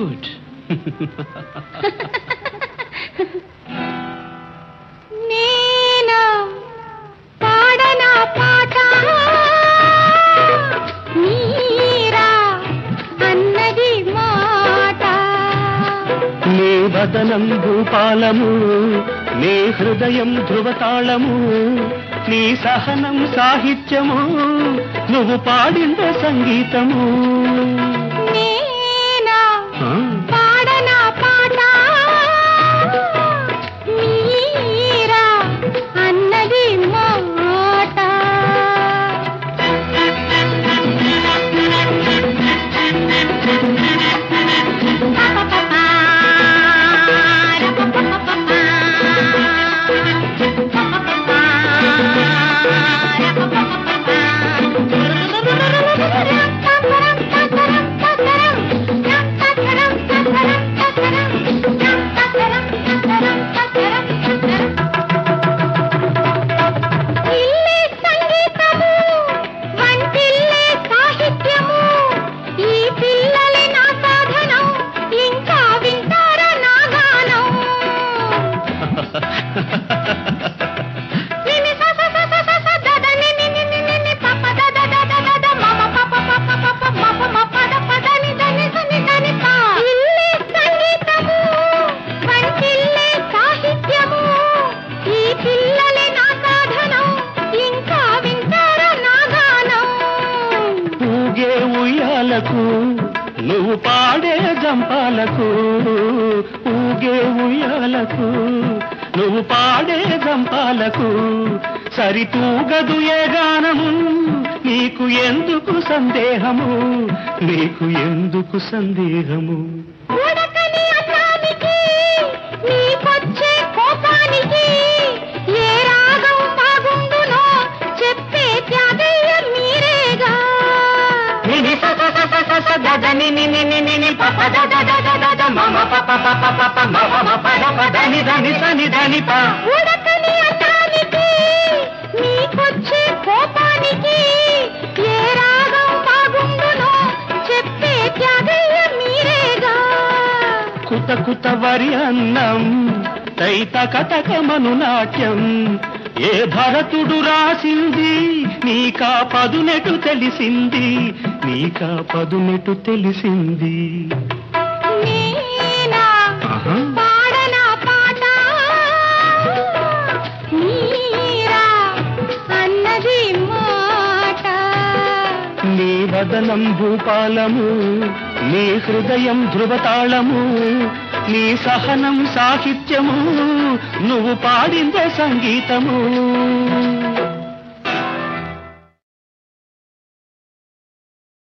Good నేను పాడనా పాట మీరా అన్నది మాట నీ వదనం భూపాలము నీ హృదయం ధృవతాళము నీ సహనం సాహిత్యము నువ్వు పాడింద సంగీతము నేనా ఆ, పాడనా పాట మీరా అన్నది మాట ఇల్లే సంగీతము వంటిల్లే సాహిత్యము ఈ పిల్లలే నా సాధనం ఇంకా వింటారా నా గానం నిని స స స స స స ద ద ని ని ని ని ని ని ప ప ద ద ద ద ద ద మ మ ప ప ప ప ప ప మ ప మ ప ద ప ద ని ద ని స ని ద ని ప ఇల్లే సంగీతము వంటిల్లే సాహిత్యము ఈ పిల్లలే నా సాధనం ఇంకా వింటారా నా గానం ఊగే ఉయ్యాలకు నువ్వు పాడే జంపాలకు ఊగే ఉయ్యాలకు నువ్వు పాడే జంపాలకు సరితూగదు ఏ గానము నీకు ఎందుకు సందేహము నీకు ఎందుకు సందేహము ఉడకని అన్నానికి నీకొచ్చే కోపానికి ఏ రాగం బాగుండునో చెప్పే త్యాగయ్య మీరేగా నిని స స స స స స ద ద ని ని ని ని ని ని ప ప ద ద ద ద ద ద మ మ ప ప ప ప ప ప మ మ మ ప ద ప ద ని ద ని స ని ద ని ప ఉడకని అన్నానికి నీకొచ్చే కోపానికి ఏ రాగం బాగుండునో చెప్పే త్యాగయ్య మీరేగా కుత కుత వరి అన్నం తైత కటకమను నాట్యం ఏ భరతుడు రాసింది నీకా పదునెటు తెలిసింది నీకా పదునెటు తెలిసింది నేనా ఆహా. పాడనా పాట మీరా అన్నది మాట నీ వదనం భూపాలము నీ హృదయం ధృవతాళము నీ సహనం సాహిత్యము నువ్వు పాడిందే సంగీతము